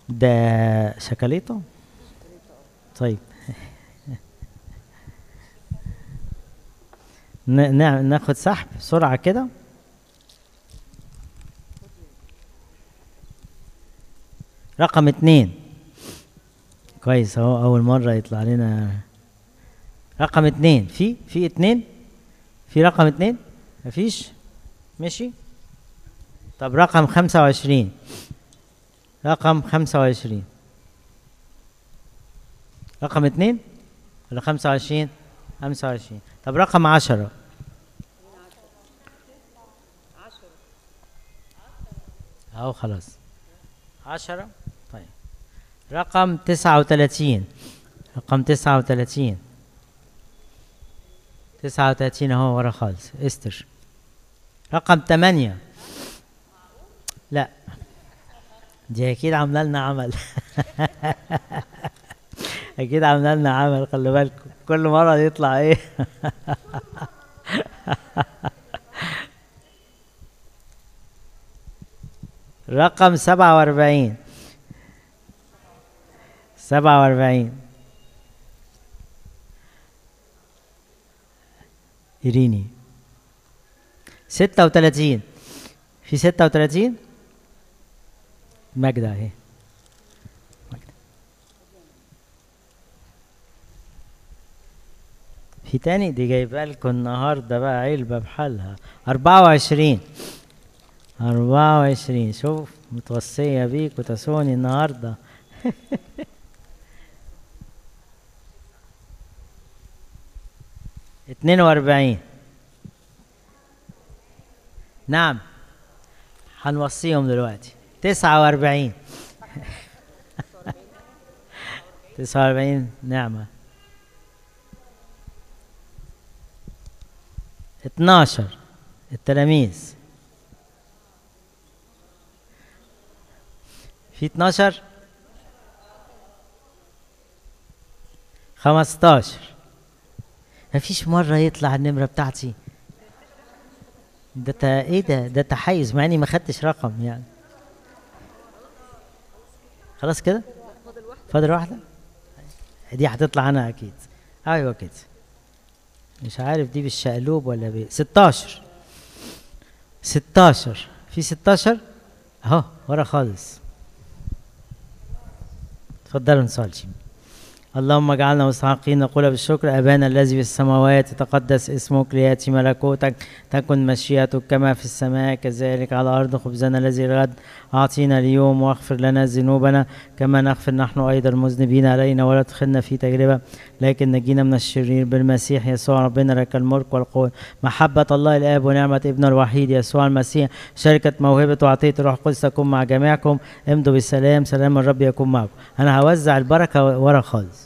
ده شكليته طيب ن- نع- ناخد سحب بسرعة كده رقم اتنين كويس اهو أول مرة يطلع لنا رقم اتنين في في اتنين في رقم اتنين مفيش ماشي طب رقم خمسة وعشرين رقم خمسة وعشرين رقم اتنين ولا خمسة وعشرين خمسة وعشرين طب رقم عشرة اهو خلاص عشرة طيب رقم تسعة وتلاتين رقم تسعة وتلاتين تسعة وتلاتين اهو ورا خالص استر رقم تمانية لا دي اكيد عامله لنا عمل اكيد عامله لنا عمل خلي بالكم كل مره يطلع ايه رقم سبعة وأربعين سبعة وأربعين إيريني ستة وتلاتين في ستة وتلاتين ماجدة اهي ماجدة. في تاني دي جايبه لكم النهارده بقى علبة بحالها أربعة وعشرين أربعة وعشرين شوف متوصية بيك وتسوني النهاردة اتنين وأربعين نعم هنوصيهم دلوقتي تسعة وأربعين تسعة وأربعين نعمة اتناشر التلاميذ في اتناشر خمستاشر مفيش مرة يطلع النمرة بتاعتي ده تا ايه ده ده تحيز مع اني ما خدتش رقم يعني خلاص كده فاضل واحدة دي هتطلع انا اكيد ايوه كده مش عارف دي بالشقلوب ولا ب 16 16 في 16 اهو ورا خالص اتفضلوا نصلي اللهم اجعلنا مستحقين نقول بالشكر ابانا الذي في السماوات تقدس اسمك لياتي ملكوتك تكن مشيئتك كما في السماء كذلك على الارض خبزنا الذي الغد اعطينا اليوم واغفر لنا ذنوبنا كما نغفر نحن ايضا المذنبين علينا ولا تدخلنا في تجربه لكن نجينا من الشرير بالمسيح يسوع ربنا لك الملك والقوه محبه الله الاب ونعمه ابنه الوحيد يسوع المسيح شركه موهبه وعطيه الروح القدس تكون مع جميعكم امضوا بالسلام سلام الرب يكون معكم انا هوزع البركه ورا خالص